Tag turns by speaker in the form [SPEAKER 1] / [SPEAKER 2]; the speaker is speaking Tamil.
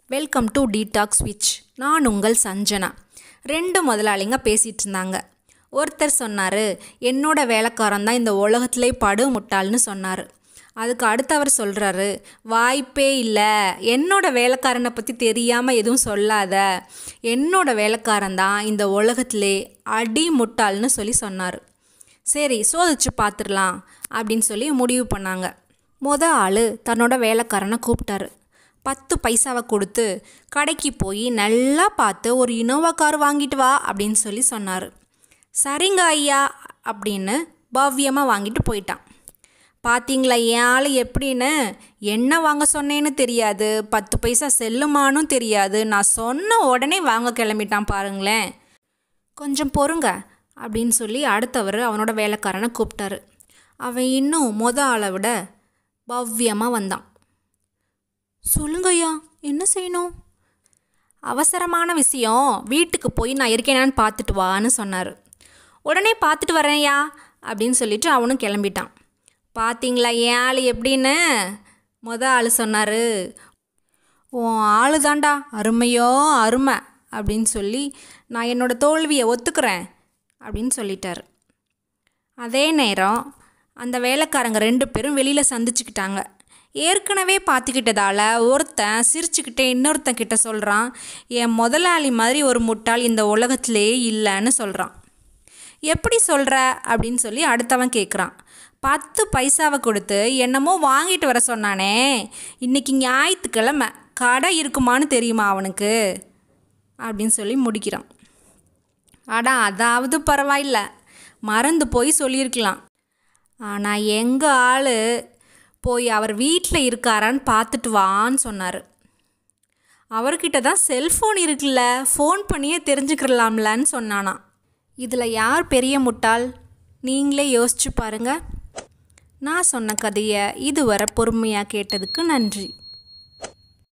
[SPEAKER 1] வெல்கம் டு டீடாக் ஸ்விட்ச் நான் உங்கள் சஞ்சனா ரெண்டு முதலாளிங்க பேசிகிட்டு இருந்தாங்க ஒருத்தர் சொன்னார் என்னோட வேலைக்காரன் தான் இந்த உலகத்திலே படு முட்டாள்னு சொன்னார் அதுக்கு அடுத்தவர் சொல்கிறாரு வாய்ப்பே இல்லை என்னோட வேலைக்காரனை பற்றி தெரியாமல் எதுவும் சொல்லாத என்னோட வேலைக்காரன் தான் இந்த உலகத்திலே அடி முட்டாள்னு சொல்லி சொன்னார் சரி சோதிச்சு பார்த்துடலாம் அப்படின்னு சொல்லி முடிவு பண்ணாங்க மொத ஆள் தன்னோட வேலைக்காரனை கூப்பிட்டாரு பத்து பைசாவை கொடுத்து கடைக்கு போய் நல்லா பார்த்து ஒரு இனோவா கார் வாங்கிட்டு வா அப்படின்னு சொல்லி சொன்னார் சரிங்க ஐயா அப்படின்னு பவ்யமாக வாங்கிட்டு போயிட்டான் பார்த்தீங்களா என் ஆள் எப்படின்னு என்ன வாங்க சொன்னேன்னு தெரியாது பத்து பைசா செல்லுமானும் தெரியாது நான் சொன்ன உடனே வாங்க கிளம்பிட்டான் பாருங்களேன் கொஞ்சம் பொறுங்க அப்படின்னு சொல்லி அடுத்தவர் அவனோட வேலைக்காரனை கூப்பிட்டாரு அவன் இன்னும் மொத ஆளை விட பவ்யமாக வந்தான் சொல்லுங்க ஐயா என்ன செய்யணும் அவசரமான விஷயம் வீட்டுக்கு போய் நான் இருக்கேனான்னு பார்த்துட்டு வான்னு சொன்னார் உடனே பார்த்துட்டு வரேன்யா அப்படின்னு சொல்லிட்டு அவனும் கிளம்பிட்டான் பார்த்தீங்களா என் ஆள் எப்படின்னு மொத ஆள் சொன்னார் உன் ஆளு தாண்டா அருமையோ அருமை அப்படின்னு சொல்லி நான் என்னோடய தோல்வியை ஒத்துக்கிறேன் அப்படின்னு சொல்லிட்டார் அதே நேரம் அந்த வேலைக்காரங்க ரெண்டு பேரும் வெளியில் சந்திச்சுக்கிட்டாங்க ஏற்கனவே பார்த்துக்கிட்டதால ஒருத்தன் சிரிச்சுக்கிட்டே இன்னொருத்தன் கிட்ட சொல்கிறான் என் முதலாளி மாதிரி ஒரு முட்டாள் இந்த உலகத்திலே இல்லைன்னு சொல்கிறான் எப்படி சொல்கிற அப்படின்னு சொல்லி அடுத்தவன் கேட்குறான் பத்து பைசாவை கொடுத்து என்னமோ வாங்கிட்டு வர சொன்னானே இன்னைக்கு ஞாயிற்றுக்கிழமை கடை இருக்குமான்னு தெரியுமா அவனுக்கு அப்படின்னு சொல்லி முடிக்கிறான் அடா அதாவது பரவாயில்ல மறந்து போய் சொல்லியிருக்கலாம் ஆனால் எங்கள் ஆள் போய் அவர் வீட்டில் இருக்காரான்னு பார்த்துட்டு வான்னு சொன்னார் அவர்கிட்ட தான் செல்ஃபோன் இருக்குல்ல ஃபோன் பண்ணியே தெரிஞ்சுக்கிறலாம்லன்னு சொன்னானா இதில் யார் பெரிய முட்டாள் நீங்களே யோசிச்சு பாருங்கள் நான் சொன்ன கதையை இதுவரை பொறுமையாக கேட்டதுக்கு நன்றி